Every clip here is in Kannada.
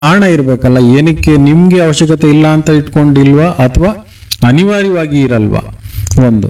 ಕಾರಣ ಇರ್ಬೇಕಲ್ಲ ಏನಕ್ಕೆ ನಿಮ್ಗೆ ಅವಶ್ಯಕತೆ ಇಲ್ಲ ಅಂತ ಇಟ್ಕೊಂಡಿಲ್ವಾ ಅಥವಾ ಅನಿವಾರ್ಯವಾಗಿ ಇರಲ್ವಾ ಒಂದು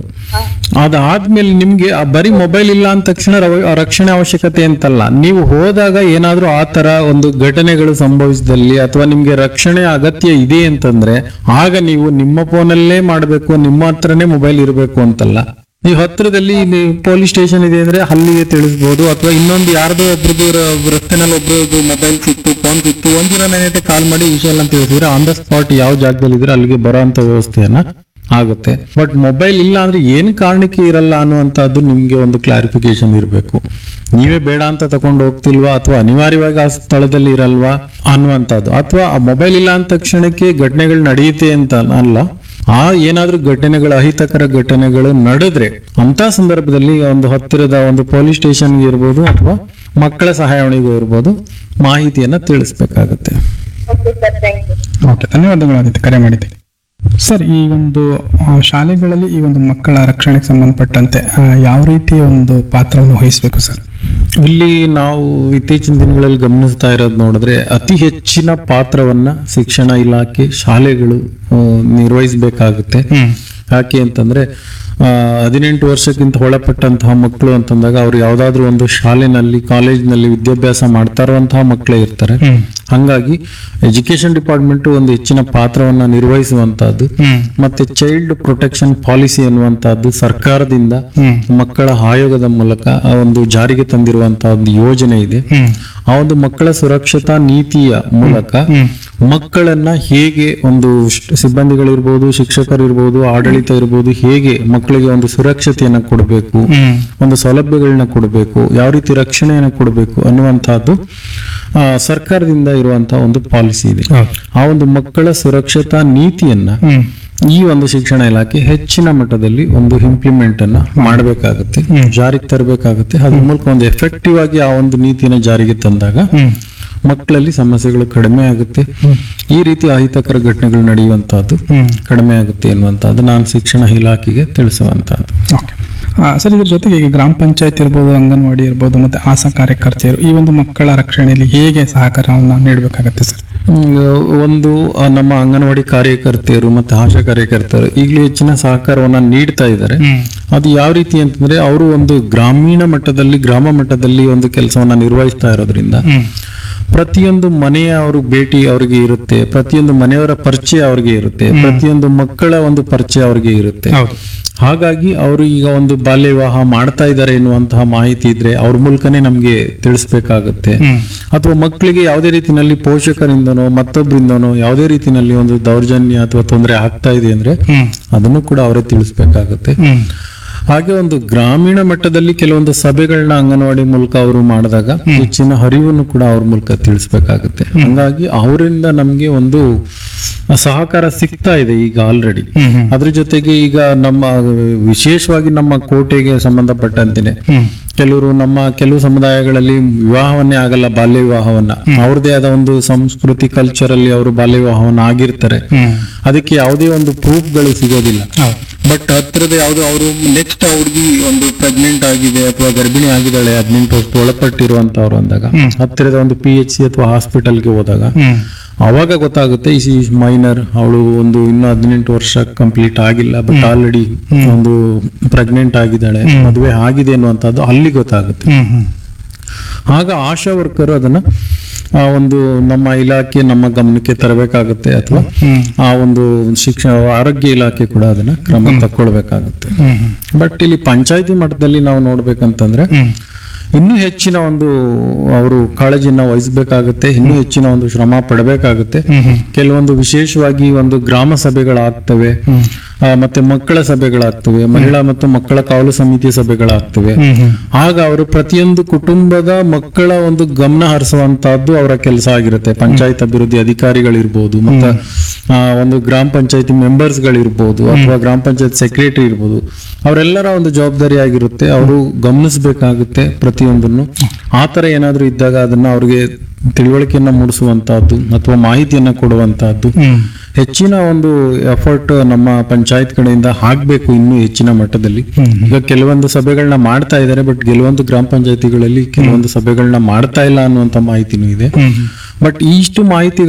ಅದಾದ್ಮೇಲೆ ನಿಮ್ಗೆ ಆ ಬರೀ ಮೊಬೈಲ್ ಇಲ್ಲ ಅಂದ ತಕ್ಷಣ ರವ- ರಕ್ಷಣೆ ಅವಶ್ಯಕತೆ ಅಂತಲ್ಲ ನೀವು ಹೋದಾಗ ಏನಾದ್ರೂ ಆ ತರ ಒಂದು ಘಟನೆಗಳು ಸಂಭವಿಸಿದಲ್ಲಿ ಅಥವಾ ನಿಮ್ಗೆ ರಕ್ಷಣೆ ಅಗತ್ಯ ಇದೆ ಅಂತಂದ್ರೆ ಆಗ ನೀವು ನಿಮ್ಮ ಫೋನಲ್ಲೇ ಮಾಡಬೇಕು ನಿಮ್ಮ ಹತ್ರನೇ ಮೊಬೈಲ್ ಇರಬೇಕು ಅಂತಲ್ಲ ನೀವು ಹತ್ರದಲ್ಲಿ ಪೊಲೀಸ್ ಸ್ಟೇಷನ್ ಇದೆ ಅಂದ್ರೆ ಅಲ್ಲಿಗೆ ತಿಳಿಸ್ಬೋದು ಅಥವಾ ಇನ್ನೊಂದು ಯಾರ್ದೋ ಒಬ್ರದ್ದು ರ- ರಸ್ತೆನಲ್ಲಿ ಒಬ್ರದ್ದು ಮೊಬೈಲ್ ಸಿಕ್ತು ಫೋನ್ ಸಿಕ್ತು ಒಂದಿನ ನೆನೆಟೆ ಕಾಲ್ ಮಾಡಿ ವಿಷಯ ಎಲ್ಲ ತಿಳಿಸಿದ್ರೆ ಆನ್ ದ ಸ್ಪಾಟ್ ಯಾವ ಜಾಗದಲ್ಲಿ ಇದ್ರೆ ಅಲ್ಲಿಗೆ ಬರೋ ಅಂತ ವ್ಯವಸ್ಥೆಯನ್ನ ಆಗುತ್ತೆ ಬಟ್ ಮೊಬೈಲ್ ಇಲ್ಲ ಅಂದ್ರೆ ಏನ್ ಕಾರಣಕ್ಕೆ ಇರಲ್ಲ ಅನ್ನುವಂಥದ್ದು ನಿಮ್ಗೆ ಒಂದು ಕ್ಲಾರಿಫಿಕೇಶನ್ ಇರಬೇಕು ನೀವೇ ಬೇಡ ಅಂತ ತಕೊಂಡು ಹೋಗ್ತಿಲ್ವಾ ಅಥವಾ ಅನಿವಾರ್ಯವಾಗಿ ಆ ಸ್ಥಳದಲ್ಲಿ ಇರಲ್ವಾ ಅನ್ನುವಂಥದ್ದು ಅಥವಾ ಆ ಮೊಬೈಲ್ ಇಲ್ಲ ಅಂದ ತಕ್ಷಣಕ್ಕೆ ಘಟನೆಗಳು ನಡೆಯುತ್ತೆ ಅಂತ ಅಲ್ಲ ಆ ಏನಾದ್ರೂ ಘಟನೆಗಳು ಅಹಿತಕರ ಘಟನೆಗಳು ನಡೆದ್ರೆ ಅಂತ ಸಂದರ್ಭದಲ್ಲಿ ಒಂದು ಹತ್ತಿರದ ಒಂದು ಪೊಲೀಸ್ ಸ್ಟೇಷನ್ಗೆ ಇರ್ಬೋದು ಅಥವಾ ಮಕ್ಕಳ ಸಹಾಯವಾಣಿಗೂ ಇರ್ಬೋದು ಮಾಹಿತಿಯನ್ನ ತಿಳಿಸ್ಬೇಕಾಗತ್ತೆ okay sir thank you okay ಧನ್ಯವಾದಗಳು ಆದಿತ್ಯ ಕರೆ ಮಾಡಿದ್ದೀರಿ ಸರ್ ಈ ಒಂದು ಆ, ಶಾಲೆಗಳಲ್ಲಿ ಈ ಒಂದು ಮಕ್ಕಳ ರಕ್ಷಣೆಗೆ ಸಂಬಂಧಪಟ್ಟಂತೆ ಆ, ಯಾವ ರೀತಿಯ ಒಂದು ಪಾತ್ರವನ್ನು ವಹಿಸಬೇಕು ಸರ್ ಇಲ್ಲಿ ನಾವು ಇತ್ತೀಚಿನ ದಿನಗಳಲ್ಲಿ ಗಮನಿಸ್ತಾ ಇರೋದು ನೋಡಿದ್ರೆ ಅತಿ ಹೆಚ್ಚಿನ ಪಾತ್ರವನ್ನ ಶಿಕ್ಷಣ ಇಲಾಖೆ ಶಾಲೆಗಳು ಆ, ನಿರ್ವಹಿಸಬೇಕಾಗುತ್ತೆ ಯಾಕೆ ಅಂತಂದ್ರೆ ಆ, ಹದಿನೆಂಟು ವರ್ಷಕ್ಕಿಂತ ಒಳಪಟ್ಟಂತಹ ಮಕ್ಕಳು ಅಂತಂದಾಗ ಅವ್ರು ಯಾವ್ದಾದ್ರು ಒಂದು ಶಾಲೆನಲ್ಲಿ ಕಾಲೇಜ್ನಲ್ಲಿ ವಿದ್ಯಾಭ್ಯಾಸ ಮಾಡ್ತಾ ಇರುವಂತಹ ಮಕ್ಕಳೇ ಇರ್ತಾರೆ ಹಂಗಾಗಿ ಎಜುಕೇಶನ್ ಡಿಪಾರ್ಟ್ಮೆಂಟ್ ಒಂದು ಹೆಚ್ಚಿನ ಪಾತ್ರವನ್ನ ನಿರ್ವಹಿಸುವಂತಹದ್ದು ಮತ್ತೆ ಚೈಲ್ಡ್ ಪ್ರೊಟೆಕ್ಷನ್ ಪಾಲಿಸಿ ಅನ್ನುವಂತಹದ್ದು ಸರ್ಕಾರದಿಂದ ಮಕ್ಕಳ ಆಯೋಗದ ಮೂಲಕ ಆ ಒಂದು ಜಾರಿಗೆ ತಂದಿರುವಂತಹ ಒಂದು ಯೋಜನೆ ಇದೆ ಆ ಒಂದು ಮಕ್ಕಳ ಸುರಕ್ಷತಾ ನೀತಿಯ ಮೂಲಕ ಮಕ್ಕಳನ್ನ ಹೇಗೆ ಒಂದು ಶ- ಸಿಬ್ಬಂದಿಗಳಿರ್ಬೋದು ಶಿಕ್ಷಕರಿರ್ಬೋದು ಆಡಳಿತ ಇರ್ಬೋದು ಹೇಗೆ ಮಕ್ಕಳಿಗೆ ಒಂದು ಸುರಕ್ಷತೆಯನ್ನ ಕೊಡಬೇಕು ಒಂದು ಸೌಲಭ್ಯಗಳನ್ನ ಕೊಡಬೇಕು ಯಾವ ರೀತಿ ರಕ್ಷಣೆಯನ್ನ ಕೊಡಬೇಕು ಅನ್ನುವಂತಹದ್ದು ಆ, ಸರ್ಕಾರದಿಂದ ಇರುವಂತಹ ಒಂದು ಪಾಲಿಸಿ ಇದೆ ಆ ಒಂದು ಮಕ್ಕಳ ಸುರಕ್ಷತಾ ನೀತಿಯನ್ನ ಈ ಒಂದು ಶಿಕ್ಷಣ ಇಲಾಖೆ ಹೆಚ್ಚಿನ ಮಟ್ಟದಲ್ಲಿ ಒಂದು ಇಂಪ್ಲಿಮೆಂಟ್ ಅನ್ನ ಮಾಡಬೇಕಾಗುತ್ತೆ ಜಾರಿಗೆ ತರಬೇಕಾಗುತ್ತೆ ಅದ್ರ ಮೂಲಕ ಒಂದು ಎಫೆಕ್ಟಿವ್ ಆಗಿ ಆ ಒಂದು ನೀತಿಯನ್ನು ಜಾರಿಗೆ ತಂದಾಗ ಮಕ್ಕಳಲ್ಲಿ ಸಮಸ್ಯೆಗಳು ಕಡಿಮೆ ಆಗುತ್ತೆ ಈ ರೀತಿ ಅಹಿತಕರ ಘಟನೆಗಳು ನಡೆಯುವಂತಹದ್ದು ಕಡಿಮೆ ಆಗುತ್ತೆ ಎನ್ನುವಂತಹದ್ದು ನಾನು ಶಿಕ್ಷಣ ಇಲಾಖೆಗೆ ತಿಳಿಸುವಂತಹದ್ದು ಓಕೆ ಸರ್ ಇದ್ರ ಜೊತೆಗೆ ಈಗ ಗ್ರಾಮ ಪಂಚಾಯತ್ ಇರ್ಬೋದು ಅಂಗನವಾಡಿ ಇರ್ಬೋದು ಮತ್ತೆ ಆಶಾ ಕಾರ್ಯಕರ್ತೆಯರು ಈ ಒಂದು ಮಕ್ಕಳ ರಕ್ಷಣೆಯಲ್ಲಿ ಹೇಗೆ ಸಹಕಾರವನ್ನು ನೀಡಬೇಕಾಗತ್ತೆ ಸರ್ ಹ್ಮ್, ಒಂದು ಆ, ನಮ್ಮ ಅಂಗನವಾಡಿ ಕಾರ್ಯಕರ್ತೆಯರು ಮತ್ತೆ ಆಶಾ ಕಾರ್ಯಕರ್ತರು ಈಗಲೂ ಹೆಚ್ಚಿನ ಸಹಕಾರವನ್ನ ನೀಡ್ತಾ ಇದ್ದಾರೆ ಅದು ಯಾವ ರೀತಿ ಅಂತಂದ್ರೆ ಅವರು ಒಂದು ಗ್ರಾಮೀಣ ಮಟ್ಟದಲ್ಲಿ ಗ್ರಾಮ ಮಟ್ಟದಲ್ಲಿ ಒಂದು ಕೆಲಸವನ್ನ ನಿರ್ವಹಿಸ್ತಾ ಇರೋದ್ರಿಂದ ಪ್ರತಿಯೊಂದು ಮನೆಯ ಅವರು ಭೇಟಿ ಅವರಿಗೆ ಇರುತ್ತೆ ಪ್ರತಿಯೊಂದು ಮನೆಯವರ ಪರಿಚಯ ಅವ್ರಿಗೆ ಇರುತ್ತೆ ಪ್ರತಿಯೊಂದು ಮಕ್ಕಳ ಒಂದು ಪರಿಚಯ ಅವ್ರಿಗೆ ಇರುತ್ತೆ ಹೌದು. ಹಾಗಾಗಿ ಅವರು ಈಗ ಒಂದು ಬಾಲ್ಯ ವಿವಾಹ ಮಾಡ್ತಾ ಇದ್ದಾರೆ ಎನ್ನುವಂತಹ ಮಾಹಿತಿ ಇದ್ರೆ ಅವ್ರ ಮೂಲಕನೇ ನಮ್ಗೆ ತಿಳಿಸ್ಬೇಕಾಗತ್ತೆ ಅಥವಾ ಮಕ್ಕಳಿಗೆ ಯಾವುದೇ ರೀತಿನಲ್ಲಿ ಪೋಷಕರಿಂದನೋ ಮತ್ತೊಬ್ಬರಿಂದನೋ ಯಾವುದೇ ರೀತಿನಲ್ಲಿ ಒಂದು ದೌರ್ಜನ್ಯ ಅಥವಾ ತೊಂದರೆ ಆಗ್ತಾ ಇದೆ ಅಂದ್ರೆ ಅದನ್ನು ಕೂಡ ಅವರೇ ತಿಳಿಸ್ಬೇಕಾಗತ್ತೆ ಹಾಗೆ ಒಂದು ಗ್ರಾಮೀಣ ಮಟ್ಟದಲ್ಲಿ ಕೆಲವೊಂದು ಸಭೆಗಳನ್ನ ಅಂಗನವಾಡಿ ಮೂಲಕ ಅವರು ಮಾಡಿದಾಗ ಹೆಚ್ಚಿನ ಹರಿವನ್ನು ಕೂಡ ಅವ್ರ ಮೂಲಕ ತಿಳಿಸ್ಬೇಕಾಗುತ್ತೆ ಹಂಗಾಗಿ ಅವರಿಂದ ನಮ್ಗೆ ಒಂದು ಸಹಕಾರ ಸಿಗ್ತಾ ಇದೆ ಈಗ ಆಲ್ರೆಡಿ ಅದ್ರ ಜೊತೆಗೆ ಈಗ ನಮ್ಮ ವಿಶೇಷವಾಗಿ ನಮ್ಮ ಕೋಟೆಗೆ ಸಂಬಂಧಪಟ್ಟಂತೆನೆ ಕೆಲವರು ನಮ್ಮ ಕೆಲವು ಸಮುದಾಯಗಳಲ್ಲಿ ವಿವಾಹವನ್ನೇ ಆಗಲ್ಲ ಬಾಲ್ಯ ವಿವಾಹವನ್ನ ಅವ್ರದೇ ಆದ ಒಂದು ಸಂಸ್ಕೃತಿ ಕಲ್ಚರ್ ಅಲ್ಲಿ ಅವರು ಬಾಲ್ಯ ವಿವಾಹವನ್ನ ಆಗಿರ್ತಾರೆ ಅದಕ್ಕೆ ಯಾವುದೇ ಒಂದು ಪ್ರೂಫ್ಗಳು ಸಿಗೋದಿಲ್ಲ ಬಟ್ ಹತ್ರದ ಯಾವ್ದು ಅವರು ನೆಕ್ಸ್ಟ್ ಹುಡುಗಿ ಒಂದು ಪ್ರೆಗ್ನೆಂಟ್ ಆಗಿದೆ ಅಥವಾ ಗರ್ಭಿಣಿ ಆಗಿದ್ದಾಳೆ ಹದಿನೆಂಟು ವರ್ಷ ಒಳಪಟ್ಟಿರುವಂತವ್ರು ಅಂದಾಗ ಹತ್ತಿರದ ಒಂದು ಪಿ ಎಚ್ ಸಿ ಅಥವಾ ಹಾಸ್ಪಿಟಲ್ಗೆ ಹೋದಾಗ ಅವಾಗ ಗೊತ್ತಾಗುತ್ತೆ ಈ ಮೈನರ್ ಅವಳು ಒಂದು ಇನ್ನು ಹದಿನೆಂಟು ವರ್ಷ ಕಂಪ್ಲೀಟ್ ಆಗಿಲ್ಲ ಬಟ್ ಆಲ್ರೆಡಿ ಒಂದು ಪ್ರೆಗ್ನೆಂಟ್ ಆಗಿದ್ದಾಳೆ ಮದುವೆ ಆಗಿದೆ ಅನ್ನುವಂಥದ್ದು ಅಲ್ಲಿ ಗೊತ್ತಾಗುತ್ತೆ ಆಗ ಆಶಾ ವರ್ಕರ್ ಅದನ್ನ ಆ ಒಂದು ನಮ್ಮ ಇಲಾಖೆ ನಮ್ಮ ಗಮನಕ್ಕೆ ತರಬೇಕಾಗುತ್ತೆ ಅಥವಾ ಆ ಒಂದು ಶಿಕ್ಷಣ ಆರೋಗ್ಯ ಇಲಾಖೆ ಕೂಡ ಅದನ್ನ ಕ್ರಮ ತಕ್ಕೊಳ್ಬೇಕಾಗುತ್ತೆ ಬಟ್ ಇಲ್ಲಿ ಪಂಚಾಯತಿ ಮಟ್ಟದಲ್ಲಿ ನಾವು ನೋಡ್ಬೇಕಂತಂದ್ರೆ ಇನ್ನೂ ಹೆಚ್ಚಿನ ಒಂದು ಅವರು ಕಾಳಜಿನ ವಹಿಸಬೇಕಾಗುತ್ತೆ ಇನ್ನೂ ಹೆಚ್ಚಿನ ಒಂದು ಶ್ರಮ ಪಡಬೇಕಾಗುತ್ತೆ ಕೆಲವೊಂದು ವಿಶೇಷವಾಗಿ ಒಂದು ಗ್ರಾಮ ಸಭೆಗಳಾಗ್ತವೆ ಆ, ಮತ್ತೆ ಮಕ್ಕಳ ಸಭೆಗಳಾಗ್ತವೆ ಮಹಿಳಾ ಮತ್ತು ಮಕ್ಕಳ ಕಾವಲು ಸಮಿತಿ ಸಭೆಗಳಾಗ್ತವೆ ಆಗ ಅವರು ಪ್ರತಿಯೊಂದು ಕುಟುಂಬದ ಮಕ್ಕಳ ಒಂದು ಗಮನ ಹರಿಸುವಂತಹದ್ದು ಅವರ ಕೆಲಸ ಆಗಿರುತ್ತೆ ಪಂಚಾಯತ್ ಅಭಿವೃದ್ಧಿ ಅಧಿಕಾರಿಗಳಿರ್ಬೋದು ಮತ್ತೆ ಆ, ಒಂದು ಗ್ರಾಮ ಪಂಚಾಯತಿ ಮೆಂಬರ್ಸ್ ಗಳಿರ್ಬೋದು ಅಥವಾ ಗ್ರಾಮ ಪಂಚಾಯತ್ ಸೆಕ್ರೆಟರಿ ಇರ್ಬೋದು ಅವರೆಲ್ಲರ ಒಂದು ಜವಾಬ್ದಾರಿ ಆಗಿರುತ್ತೆ ಅವರು ಗಮನಿಸಬೇಕಾಗುತ್ತೆ ಪ್ರತಿಯೊಂದನ್ನು ಆ ತರ ಏನಾದ್ರೂ ಇದ್ದಾಗ ಅದನ್ನ ಅವ್ರಿಗೆ ತಿಳುವಳಿಕೆಯನ್ನ ಮೂಡಿಸುವಂತಹದ್ದು ಅಥವಾ ಮಾಹಿತಿಯನ್ನ ಕೊಡುವಂತಹದ್ದು ಹೆಚ್ಚಿನ ಒಂದು ಎಫರ್ಟ್ ನಮ್ಮ ಪಂಚಾಯತ್ ಕಡೆಯಿಂದ ಆಗ್ಬೇಕು ಇನ್ನೂ ಹೆಚ್ಚಿನ ಮಟ್ಟದಲ್ಲಿ ಈಗ ಕೆಲವೊಂದು ಸಭೆಗಳನ್ನ ಮಾಡ್ತಾ ಇದ್ದಾರೆ ಬಟ್ ಕೆಲವೊಂದು ಗ್ರಾಮ ಪಂಚಾಯತಿಗಳಲ್ಲಿ ಕೆಲವೊಂದು ಸಭೆಗಳನ್ನ ಮಾಡ್ತಾ ಇಲ್ಲ ಅನ್ನುವಂತ ಮಾಹಿತಿನೂ ಇದೆ ಬಟ್ ಇಷ್ಟು ಮಾಹಿತಿ